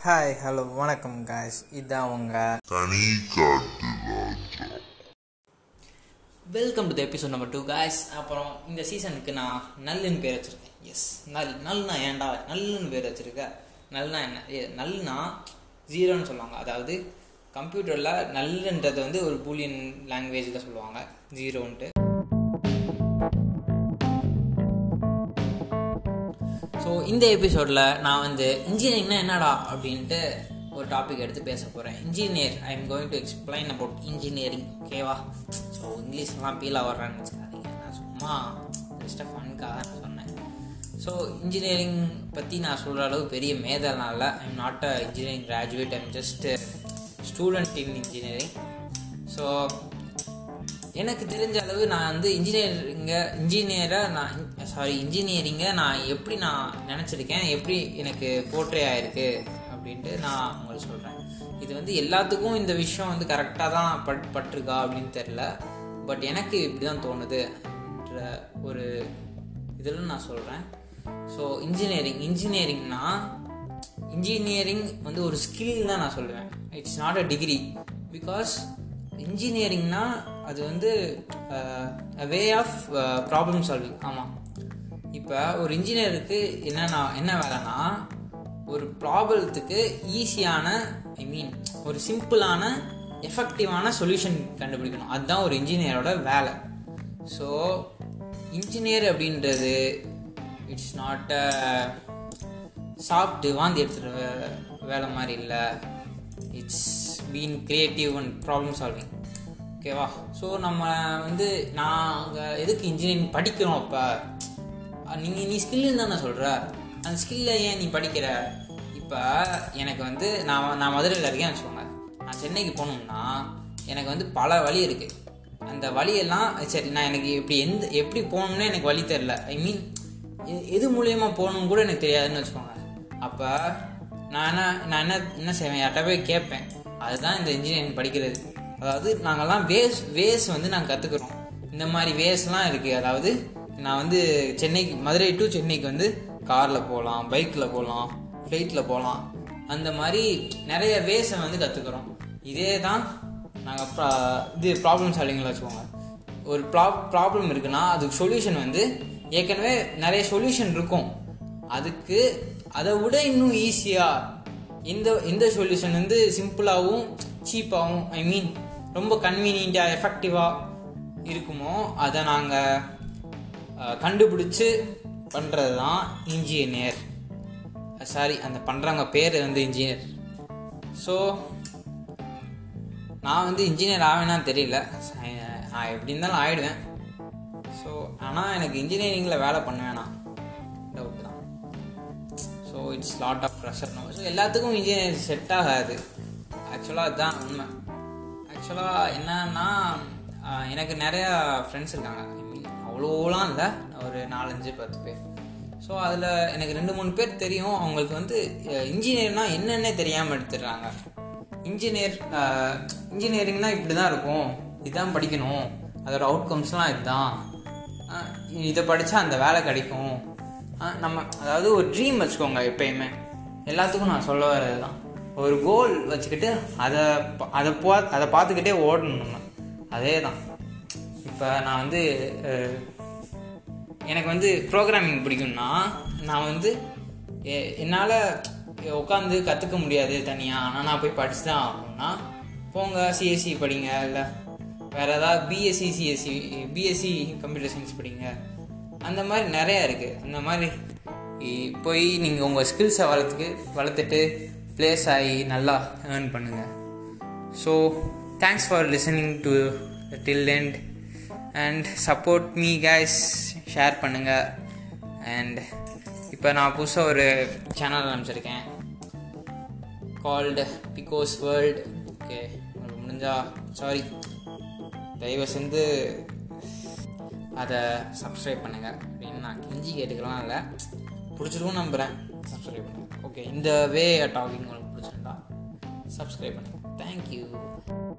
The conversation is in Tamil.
ஹாய் ஹலோ வணக்கம் காய்ஸ் இதான் உங்கள் தனி காட்டு ராஜா welcome to the episode number two guys அப்புறம் இந்த சீசனுக்கு நான் நல்லுன்னு பேர் வச்சுருக்கேன் எஸ் நல் நல்னா ஏன்டா நல்லுன்னு பேர் வச்சுருக்கேன் நல்னா என்ன ஏ, நல்னா ஜீரோன்னு சொல்லுவாங்க அதாவது கம்ப்யூட்டரில் நல்லுன்றது வந்து ஒரு பூலியன் லாங்குவேஜில் சொல்லுவாங்க ஜீரோன்ட்டு ஸோ இந்த எபிசோடில் நான் வந்து இன்ஜினியரிங்னா என்னடா அப்படின்ட்டு ஒரு டாபிக் எடுத்து பேச போகிறேன் engineer I am going to explain about engineering ஓகேவா ஸோ இங்கிலீஷ்லாம் பீலாக வர்றேன்னு வச்சுக்காதீங்க நான் சும்மா ஜஸ்ட் ஃபன்காக நான் சொன்னேன் ஸோ இன்ஜினியரிங் பற்றி நான் சொல்கிற அளவு பெரிய மேதனால I am not a engineering graduate I'm just student in engineering so எனக்கு தெரிஞ்ச அளவு நான் வந்து இன்ஜினியரிங்க இன்ஜினியராக நான் சாரி இன்ஜினியரிங்கை நான் எப்படி நான் நினச்சிருக்கேன் எப்படி எனக்கு போர்ட்ரே ஆயிருக்கு அப்படின்ட்டு நான் உங்களுக்கு சொல்கிறேன் இது வந்து எல்லாத்துக்கும் இந்த விஷயம் வந்து கரெக்டாக தான் பட் பட்டிருக்கா அப்படின்னு தெரில பட் எனக்கு இப்படி தான் தோணுது என்ற ஒரு இதில் நான் சொல்கிறேன் ஸோ இன்ஜினியரிங் இன்ஜினியரிங்னா இன்ஜினியரிங் வந்து ஒரு ஸ்கில் தான் நான் சொல்லுவேன் it's not a degree because இன்ஜினியரிங்னா அது வந்து வே ஆஃப் ப்ராப்ளம் சால்விங் ஆமாம் இப்போ ஒரு இன்ஜினியருக்கு என்னன்னா என்ன வேலைன்னா ஒரு ப்ராப்ளத்துக்கு ஈஸியான ஐ மீன் ஒரு சிம்பிளான எஃபெக்டிவான சொல்யூஷன் கண்டுபிடிக்கணும் அதுதான் ஒரு இன்ஜினியரோட வேலை ஸோ இன்ஜினியர் அப்படின்றது இட்ஸ் நாட் அ சாப்பிட்டு வாந்தி எடுத்துகிற வே- வேலை மாதிரி இல்லை it's been creative and problem solving ஓகேவா ஸோ நம்ம வந்து நாங்கள் எதுக்கு இன்ஜினியரிங் படிக்கிறோம் அப்போ நீங்கள் நீ ஸ்கில்லுன்னு தானே சொல்கிற அந்த ஸ்கில்லை ஏன் நீ படிக்கிற இப்போ எனக்கு வந்து நான் நான் மதுரையில் இருக்கேன் வச்சுக்கோங்க நான் சென்னைக்கு போகணும்னா எனக்கு வந்து பல வழி இருக்குது அந்த வழியெல்லாம் சரி நான் எனக்கு இப்படி எந்த எப்படி போகணும்னு எனக்கு வழி தெரில ஐ மீன் எது மூலியமா போகணும்னு கூட எனக்கு தெரியாதுன்னு வச்சுக்கோங்க அப்போ நான் என்ன நான் என்ன என்ன செய்வேன் யார்கிட்ட போய் கேட்பேன் அதுதான் இந்த இன்ஜினியரிங் படிக்கிறது அதாவது நாங்கள்லாம் வேஸ் வேஸ் வந்து நாங்கள் கற்றுக்குறோம் இந்த மாதிரி வேஸ்லாம் இருக்குது அதாவது நான் வந்து சென்னைக்கு மதுரை டு சென்னைக்கு வந்து காரில் போகலாம் பைக்கில் போகலாம் ஃப்ளைட்டில் போகலாம் அந்த மாதிரி நிறைய வேஸை வந்து கற்றுக்குறோம் இதே தான் நாங்கள் இது ப்ராப்ளம் சால்விங்கில் வச்சுக்கோங்க ஒரு ப்ரா ப்ராப்ளம் இருக்குன்னா அதுக்கு சொல்யூஷன் வந்து ஏற்கனவே நிறைய சொல்யூஷன் இருக்கும் அதுக்கு அதை விட இன்னும் ஈஸியாக இந்த இந்த சொல்யூஷன் வந்து சிம்பிளாகவும் சீப்பாகவும் ஐ மீன் ரொம்ப கன்வீனியண்ட்டாக எஃபெக்டிவாக இருக்குமோ அதை நாங்கள் கண்டுபிடிச்சு பண்ணுறது தான் இன்ஜினியர் சாரி அந்த பண்ணுறவங்க பேர் வந்து இன்ஜினியர் ஸோ நான் வந்து இன்ஜினியர் ஆவேனான்னு தெரியல ச- நான் எப்படி இருந்தாலும் ஆயிடுவேன் ஸோ ஆனால் எனக்கு இன்ஜினியரிங்கில் வேலை பண்ண வேணாம் டவுட் தான் so it's lot of pressure no so எல்லாத்துக்கும் இன்ஜினியர் செட் ஆகாது ஆக்சுவலாக அதுதான் உண்மை ஆக்சுவலாக என்னன்னா ஆஹ், எனக்கு நிறையா ஃப்ரெண்ட்ஸ் இருக்காங்க ஐ மீன் அவ்வளோலாம் இல்லை ஒரு நாலஞ்சு பத்து பேர் ஸோ அதில் எனக்கு ரெண்டு மூணு பேர் தெரியும் அவங்களுக்கு வந்து இன்ஜினியர்னா என்னென்னே தெரியாமல் எடுத்துடுறாங்க இன்ஜினியர் இன்ஜினியரிங்னா இப்படி தான் இருக்கும் இதுதான் படிக்கணும் அதோட அவுட்கம்ஸ்லாம் இதுதான் ஆஹ் இதை படித்தா அந்த வேலை கிடைக்கும் ஆஹ் நம்ம அதாவது ஒரு ட்ரீம் வச்சுக்கோங்க எப்பயுமே எல்லாத்துக்கும் நான் சொல்ல வர்றது தான் ஒரு கோல் வச்சுக்கிட்டு அதை ப- அதை போ அதை பார்த்துக்கிட்டே ஓடணும் நம்ம அதே தான் இப்போ நான் வந்து அஹ், எனக்கு வந்து ப்ரோக்ராமிங் பிடிக்கும்னா நான் வந்து எ- என்னால் உட்காந்து கற்றுக்க முடியாது தனியாக ஆனால் நான் போய் படிச்சு தான் ஆகணும்னா போங்க சிஎஸ்சி படிங்க இல்லை வேறு ஏதாவது பிஎஸ்சி சிஎஸ்சி பிஎஸ்சி கம்ப்யூட்டர் சயின்ஸ் படிங்க அந்த மாதிரி நிறையா இருக்குது அந்த மாதிரி இ- போய் நீங்கள் உங்கள் ஸ்கில்ஸை வளர்த்துக்கு வளர்த்துட்டு ப்ளேஸ் ஆகி நல்லா ஏர்ன் பண்ணுங்கள் so thanks for listening to till end and support me guys share பண்ணுங்கள் அண்ட் இப்போ நான் புதுசாக ஒரு சேனல் ஆரம்பிச்சிருக்கேன் கால்டு பிகோஸ் வேர்ல்டு ஓகே உங்களுக்கு முடிஞ்சா சாரி தயவு செஞ்சு அதை சப்ஸ்கிரைப் பண்ணுங்கள் அப்படின்னு நான் கெஞ்சி கேட்டுக்கலாம் இல்லை பிடிச்சிருக்கும் நம்புகிறேன் சப்ஸ்கிரைப் பண்ணுங்கள் ஓகே இந்த வே டாக்கிங் உங்களுக்கு பிடிச்சிருந்தா சப்ஸ்கிரைப் பண்ணுங்கள் தேங்க்யூ